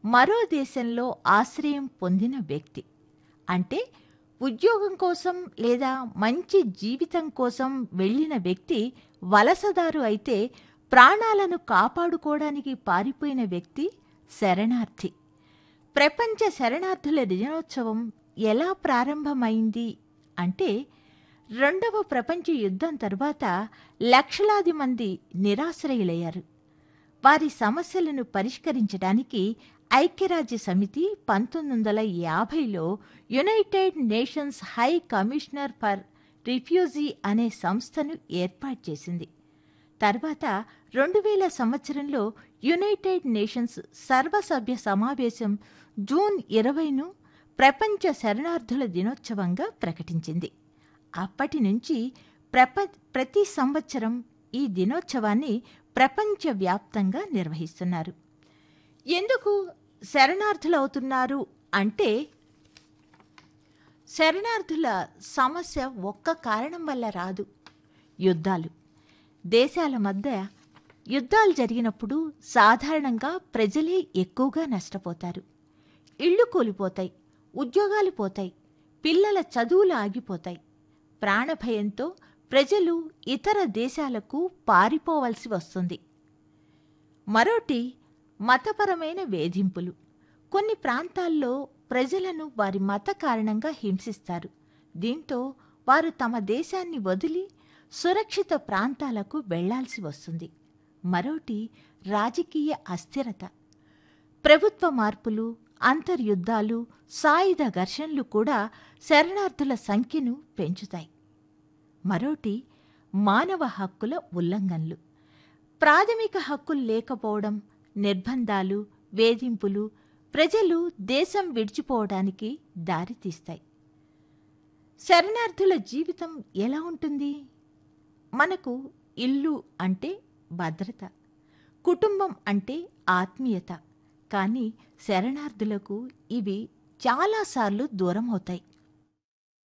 మరో దేశంలో ఆశ్రయం పొందిన వ్యక్తి అంటే ఉద్యోగం కోసం లేదా మంచి జీవితం కోసం వెళ్ళిన వ్యక్తి వలసదారు అయితే ప్రాణాలను కాపాడుకోవడానికి పారిపోయిన వ్యక్తి శరణార్థి ప్రపంచ శరణార్థుల దినోత్సవం ఎలా ప్రారంభమైంది అంటే రెండవ ప్రపంచ యుద్ధం తర్వాత లక్షలాది మంది నిరాశ్రయులయ్యారు వారి సమస్యలను పరిష్కరించడానికి ఐక్యరాజ్య సమితి పంతొమ్మిది వందల యాభైలో United Nations High Commissioner for refugee అనే సంస్థను ఏర్పాటు చేసింది తర్వాత రెండు వేల సంవత్సరంలో యునైటెడ్ నేషన్స్ సర్వసభ్య సమావేశం జూన్ ఇరవైను ప్రపంచ శరణార్థుల దినోత్సవంగా ప్రకటించింది అప్పటి నుంచి ప్రప ప్రతి సంవత్సరం ఈ దినోత్సవాన్ని ప్రపంచవ్యాప్తంగా నిర్వహిస్తున్నారు ఎందుకు శరణార్థులవుతున్నారు అంటే శరణార్థుల సమస్య ఒక్క కారణం వల్ల రాదు యుద్ధాలు దేశాల మధ్య యుద్ధాలు జరిగినప్పుడు సాధారణంగా ప్రజలే ఎక్కువగా నష్టపోతారు ఇళ్ళు కూలిపోతాయి ఉద్యోగాలు పోతాయి పిల్లల చదువులు ఆగిపోతాయి ప్రాణభయంతో ప్రజలు ఇతర దేశాలకు పారిపోవలసి వస్తుంది మరోటి మతపరమైన వేధింపులు కొన్ని ప్రాంతాల్లో ప్రజలను వారి మత కారణంగా హింసిస్తారు దీంతో వారు తమ దేశాన్ని వదిలి సురక్షిత ప్రాంతాలకు వెళ్లాల్సి వస్తుంది మరోటి రాజకీయ అస్థిరత ప్రభుత్వ మార్పులు అంతర్యుద్ధాలు సాయుధ ఘర్షణలు కూడా శరణార్థుల సంఖ్యను పెంచుతాయి మరోటి మానవ హక్కుల ఉల్లంఘనలు ప్రాథమిక హక్కులు లేకపోవడం నిర్బంధాలు వేధింపులు ప్రజలు దేశం విడిచిపోవడానికి దారితీస్తాయి శరణార్థుల జీవితం ఎలా ఉంటుంది మనకు ఇల్లు అంటే భద్రత కుటుంబం అంటే ఆత్మీయత కానీ శరణార్థులకు ఇవి చాలాసార్లు దూరం అవుతాయి